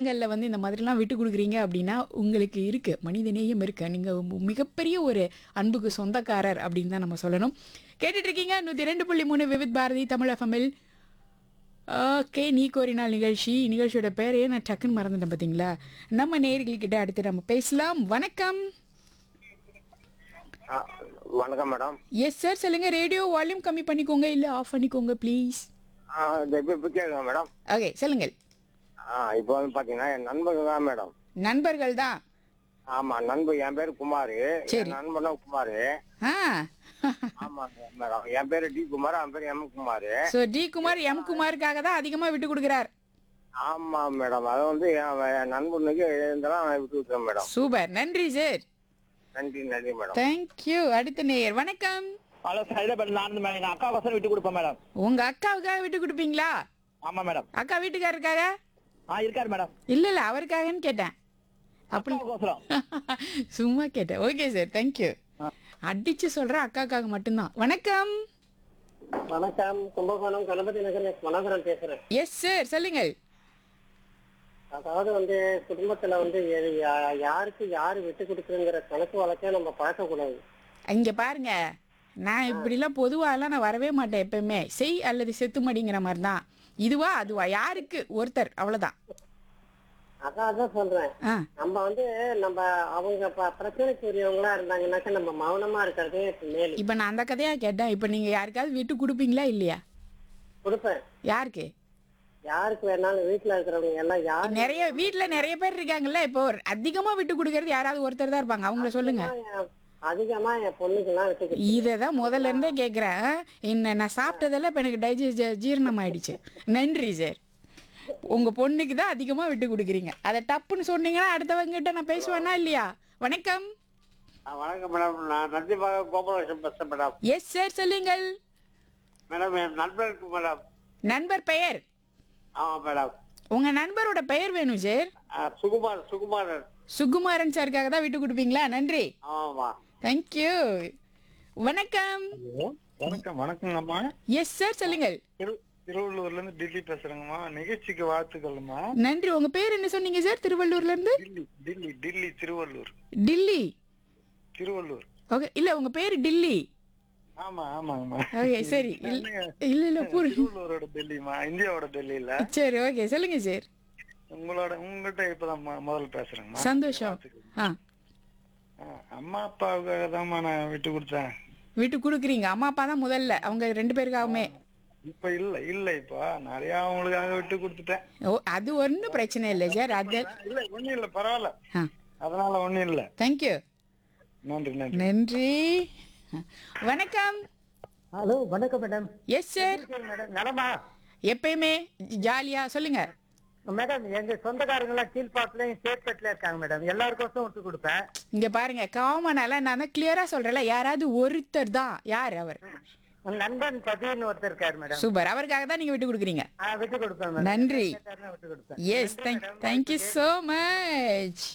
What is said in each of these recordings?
நேரங்களில் வந்து இந்த மாதிரிலாம் விட்டு கொடுக்குறீங்க அப்படின்னா உங்களுக்கு இருக்கு மனிதநேயம் இருக்கு நீங்கள் மிகப்பெரிய ஒரு அன்புக்கு சொந்தக்காரர் அப்படின்னு தான் நம்ம சொல்லணும் கேட்டுட்டு இருக்கீங்க நூற்றி ரெண்டு புள்ளி மூணு விவித் பாரதி தமிழ் எஃப்எம்எல் ஓகே நீ கோரினால் நிகழ்ச்சி நிகழ்ச்சியோட பேரையே நான் டக்குன்னு மறந்துட்டேன் பார்த்தீங்களா நம்ம நேயர்கள்கிட்ட அடுத்து நம்ம பேசலாம் வணக்கம் ஆ, வணக்கம் மேடம் எஸ் சார் சொல்லுங்க ரேடியோ வால்யூம் கம்மி பண்ணிக்கோங்க இல்லை ஆஃப் பண்ணிக்கோங்க ப்ளீஸ் ஆ, இந்த இப்போ இப்போ கேட்குங்க மேடம் ஓகே சொல்லுங்கள் ஆ இப்போ வந்து பார்த்தீங்கன்னா என் நண்பர்கள் தான் மேடம் நண்பர்கள் தான் ஆமா நண்பர் என் பேர் குமார் சரி. என் நண்பனும் குமார் ஆ ஆமா மேடம் என் பேர் டி குமார் அவன் பேர் M Kumar so T Kumar M குமாருக்காக தான் அதிகமாக விட்டு கொடுக்குறார் ஆமா மேடம் அதை வந்து என் என் நண்பனுக்கு இருந்தாலும் நான் விட்டு விட்டுறேன் மேடம் சூப்பர் நன்றி சார் நன்றி நன்றி மேடம் தேங்க்யூ அடுத்த நேயர் வணக்கம் ஹலோ ஹைதராபாத் நான் இருந்து மேடம் எங்க அக்கா கோசம் விட்டு கொடுப்பேன் மேடம் உங்க அக்காவுக்காக விட்டு கொடுப்பீங்களா ஆமா மேடம் அக்கா வீட்டுக்காரருக்காக ஆ இருக்காரு மேடம் இல்ல இல்ல அவருக்காகன்னு கேட்டேன் அப்படி கோசரம் சும்மா கேட்டேன் ஓகே சார் தேங்க்யூ அடிச்சு சொல்றேன் அக்காக்காக மட்டும்தான் வணக்கம் வணக்கம் கும்பகோணம் கணபதி நகர் எஸ் மனோகரன் பேசுறேன் எஸ் சார் சொல்லுங்கள் அதாவது வந்து குடும்பத்துல வந்து எது- யா- யாருக்கு யாரு விட்டு கொடுக்குறங்கிற கணக்கு வழக்கே நம்ம பார்க்க கூடாது இங்க பாருங்க நான் இப்படிலாம் பொதுவாலாம் நான் வரவே மாட்டேன் எப்பயுமே செய் அல்லது செத்துமடிங்கிற மாதிரி தான் இதுவா அதுவா யாருக்கு ஒருத்தர் அவ்வளவுதான் அதான் அதான் சொல்றேன் ஆ நம்ம வந்து நம்ம அவங்க ப- பிரச்சனைக்குரியவங்களா இருந்தாங்கன்னாக்க நம்ம மௌனமா இருக்கிறதே மேல் இப்ப நான் அந்த கதையா கேட்டேன் இப்ப நீங்க யாருக்காவது விட்டு கொடுப்பீங்களா இல்லையா கொடுப்பேன் யாருக்கு யாருக்கு வேணாலும் வீட்டுல இருக்கிறவங்க எல்லாம் யாரு நிறைய வீட்ல நிறைய பேர் இருக்காங்கல்ல இப்போ அதிகமா விட்டு கொடுக்கறது யாராவது ஒருத்தர் தான் இருப்பாங்க அவங்கள சொல்லுங்க என்- அதிகமா என் பொண்ணுக்கு எல்லாம் விட்டு கொடு- இதை தான் முதல்ல இருந்தே கேட்குறேன் என்ன நான் சாப்பிட்டதெல்லாம் இப்போ எனக்கு டைஜஸ்ட் ஜீரணம் ஆயிடுச்சு நன்றி சார் உங்க பொண்ணுக்கு தான் அதிகமா விட்டு கொடுக்குறீங்க அதை டப்புன்னு சொன்னீங்கன்னா அடுத்தவங்ககிட்ட நான் பேசுவேனா இல்லையா வணக்கம் வணக்கம் மேடம் நான் நந்திபாக கோபாலகிருஷ்ணன் பேசுறேன் மேடம் எஸ் சார் சொல்லுங்கள் மேடம் என் நண்பருக்கு மேடம் நண்பர் பெயர் ஆமா மேடம் உங்க நண்பரோட பெயர் வேணும் சார் ஆ, சுகுமார் சுகுமாரன் சுகுமாரன் சாருக்காக தான் விட்டு கொடுப்பீங்களா நன்றி ஆமா தேங்க்யூ வணக்கம் வணக்கம் வணக்கங்க அம்மா எஸ் சார் சொல்லுங்கள் திரு திருவள்ளூர்ல இருந்து டில்லி பேசுறேங்கம்மா நிகழ்ச்சிக்கு வாழ்த்துக்கள்மா நன்றி உங்க பேர் என்ன சொன்னீங்க சார் திருவள்ளூர்ல இருந்து டில்லி டில்லி டில்லி திருவள்ளூர் டில்லி திருவள்ளூர் ஓகே இல்ல உங்க பேர் டில்லி ஆமா ஆமாங்கம்மா ஓகே சரி இல்ல இல்ல இல்ல புரி திருவள்ளூரோட டெல்லிமா இந்தியாவோட டெல்லியில சரி ஓகே சொல்லுங்க சார் உங்களோட உங்ககிட்ட இப்பதான் மொ- முதல்ல பேசுறேங்கம்மா சந்தோஷம் ஆ ஆ, அம்மா அப்பாவுக்காக தான்மா நான் விட்டு கொடுத்தேன் விட்டு கொடுக்குறீங்க அம்மா அப்பா தான் முதல்ல அவங்க ரெண்டு பேருக்காகவுமே இப்ப இல்ல இல்ல இப்போ நிறைய அவங்களுக்காக விட்டு கொடுத்துட்டேன் ஓ அது ஒன்றும் பிரச்சனை இல்லை சார் அது இல்ல ஒண்ணும் இல்ல பரவாயில்ல ஆ அதனால ஒண்ணும் இல்ல தேங்க்யூ நன்றி நன்றி நன்றி வணக்கம் ஹலோ வணக்கம் மேடம் எஸ் சார் மேடம் நலமா எப்பயுமே ஜாலியா சொல்லுங்க மேடம் எங்க சொந்தக்காரங்க எல்லாம் கீழ்பாட்டுலயும் சேத்பேட்ல இருக்காங்க மேடம் எல்லாருக்கும் விட்டு கொடுப்பேன் இங்க பாருங்க காமனால நான் தான் கிளியரா சொல்றேன்ல யாராவது ஒருத்தர் தான் யார் அவர் உன் நண்பன் பதின்னு ஒருத்தர் இருக்காரு மேடம் சூப்பர் அவருக்காக தான் நீங்க விட்டு கொடுக்குறீங்க ஆ, விட்டு கொடுப்பேன் மேடம் நன்றி கேட்டாருன்னா விட்டு கொடுப்பேன் yes thank thank you so much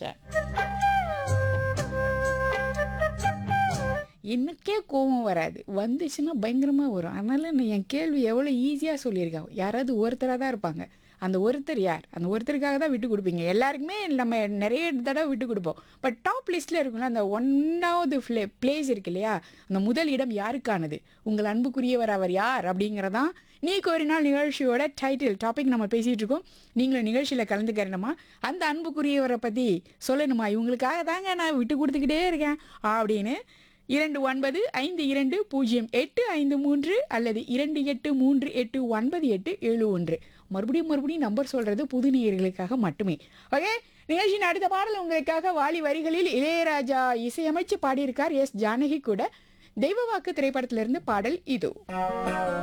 எனக்கே கோபம் வராது வந்துச்சுன்னா பயங்கரமா வரும் அதனால நான் என் கேள்வி எவ்வளோ ஈஸியாக சொல்லியிருக்கேன் யாராவது ஒருத்தராக தான் இருப்பாங்க அந்த ஒருத்தர் யார் அந்த ஒருத்தருக்காக தான் விட்டு கொடுப்பீங்க எல்லாருக்குமே நம்ம நிறைய தடவை விட்டு கொடுப்போம் பட் டாப் லிஸ்ட்டில் இருக்கும்ல அந்த ஒன்னாவது ஃப்ளே பிளேஸ் இருக்கு இல்லையா அந்த முதல் இடம் யாருக்கானது உங்கள் அன்புக்குரியவர் அவர் யார் அப்படிங்கிறதான் நீ கோரினால் நிகழ்ச்சியோட டைட்டில் டாபிக் நம்ம பேசிகிட்டு இருக்கோம் நீங்களும் நிகழ்ச்சியில் கலந்துக்கிறணுமா அந்த அன்புக்குரியவரை பற்றி சொல்லணுமா இவங்களுக்காக தாங்க நான் விட்டு கொடுத்துக்கிட்டே இருக்கேன் அப்படின்னு இரண்டு ஒன்பது ஐந்து இரண்டு பூஜ்ஜியம் எட்டு ஐந்து மூன்று அல்லது இரண்டு எட்டு மூன்று எட்டு ஒன்பது எட்டு ஏழு ஒன்று மறுபடியும் மறுபடியும் நம்பர் சொல்றது புது நேயர்களுக்காக மட்டுமே ஓகே நிகழ்ச்சியின் அடுத்த பாடல் உங்களுக்காக வாலி வரிகளில் இளையராஜா இசையமைச்சு பாடியிருக்கார் எஸ் ஜானகி கூட தெய்வ வாக்கு திரைப்படத்திலிருந்து பாடல் இது